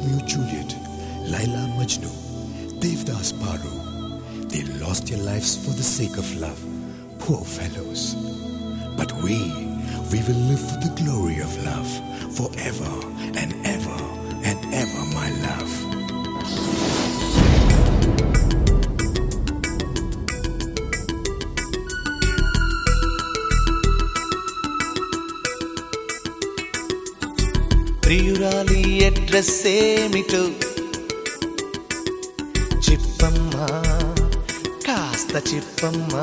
Romeo Juliet, Laila Majnu, Devdas Paru. They lost their lives for the sake of love. Poor fellows. But we, we will live for the glory of love forever and ever and ever, my love. ప్రియురాలి address ఏమిటో చెప్పమ్మా కాస్త చెప్పమ్మా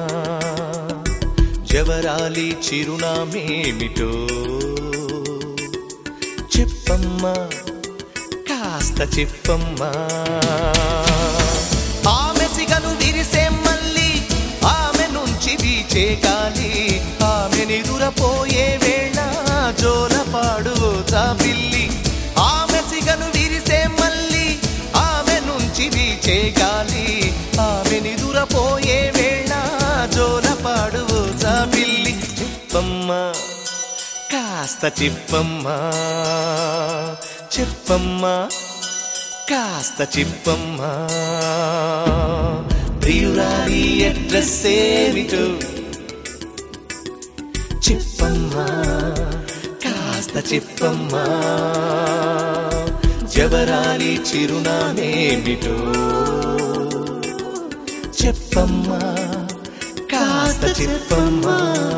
జవరాలి చిరునామేమిటో చెప్పమ్మా కాస్త చెప్పమ్మా ఆమె సిగను విరిసే మళ్ళీ ఆమె నుంచి వీచే గాలి ఆమె నిదురపోయే వేళ జోల పాడుతా పిల్లి ఆమె సిగను విరిసే మళ్ళీ ఆమె నుంచి వీచే గాలి ఆమె నిదురపోయే వేళ జోల పాడుతా పిల్లి చెప్పమ్మా కాస్త చెప్పమ్మా చెప్పమ్మా కాస్త చెప్పమ్మా ప్రియురాలి అడ్రస్ ఏమిటో చెప్పమ్మా కాస్త చెప్పమ్మా జవరాలి చిరునామేమిటో చెప్పమ్మా కాస్త చెప్పమ్మా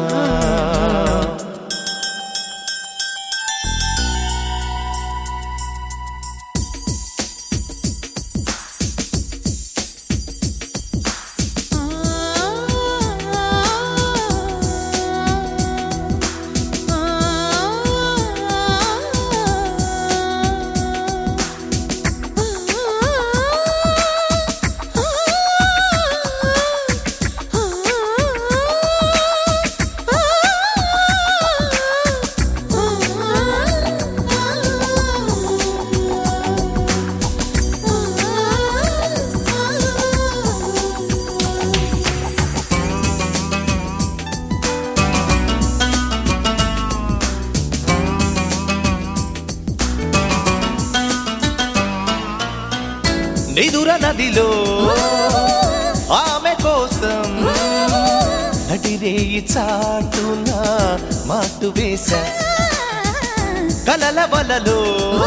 నిదుర నదిలో ఆమె కోసం నటిరేయి చాటున మాటు వేశా కలల వలలో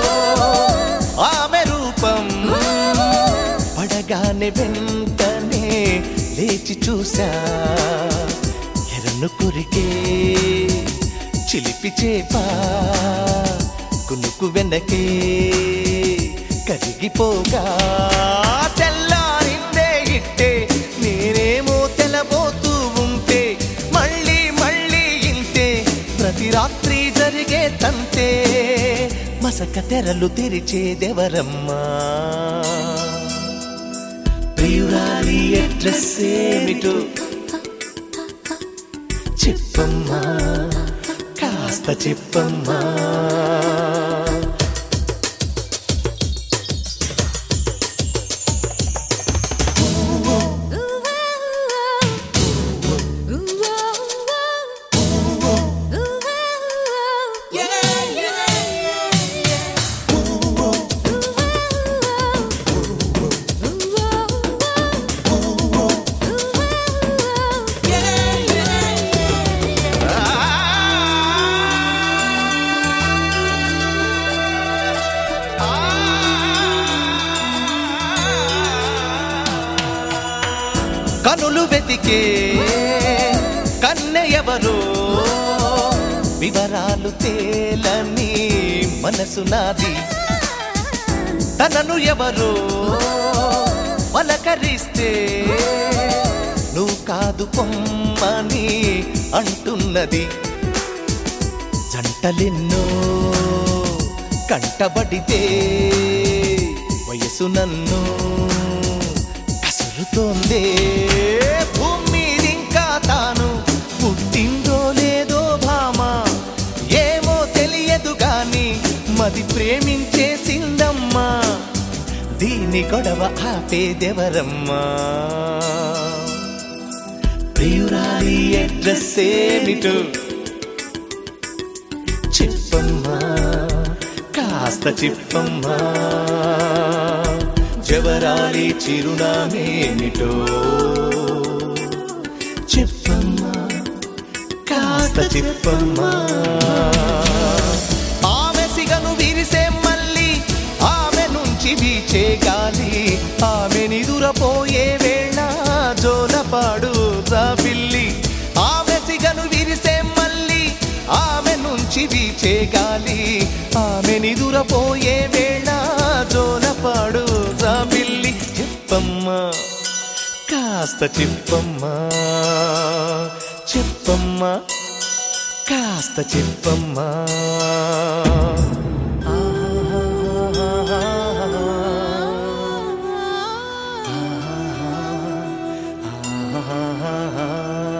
ఆమె రూపం పడగానే వెంటనే లేచి చూసా ఎరను కొరికే చిలిపి చేపా కునుకు వెనకే కరిగిపోగా తెల్లారిందే ఇట్టే నేనేమో తెలబోతూ ఉంటే మళ్ళీ మళ్ళీ ఇంతే ప్రతి రాత్రి జరిగే తంతే మసక తెరలు తెరిచేదెవరమ్మా ప్రియురాలి అడ్రస్ ఏమిటో చెప్పమ్మా కాస్త చెప్పమ్మా కనులు వెతికే కన్నె ఎవరో వివరాలు తేలని మనసు నాది తనను ఎవరో పలకరిస్తే నువ్వు కాదు పొమ్మని అంటున్నది జంటలెన్నో కంటబడితే వయసు నన్ను కసురుతోందే భూమి ఇంకా తాను పుట్టిందో లేదో భామా ఏమో తెలియదు గాని మది ప్రేమించేసిందమ్మా దీని గొడవ ఆపేదెవరమ్మా ప్రియురాలి అడ్రస్ ఏమిటో చెప్పమ్మా కాస్త కాస్త చిప్పమ్మా జవరాలి చిరునామేమిటో చెప్పమ్మా కాస్త చెప్పమ్మా ఆమె సిగను విరిసే మళ్ళీ ఆమె నుంచి వీచే గాలి ఆమె నిదురపోయే వేళ జోలపాడు పిల్లి ఆమె సిగను విరిసే మళ్ళీ ఆమె నుంచి వీచే గాలి ఆమె నిదురపోయే వేళ జోలపాడు పిల్లి చెప్పమ్మా కాస్త చెప్పమ్మా చెప్పమ్మా కాస్త చెప్పమ్మా ఆ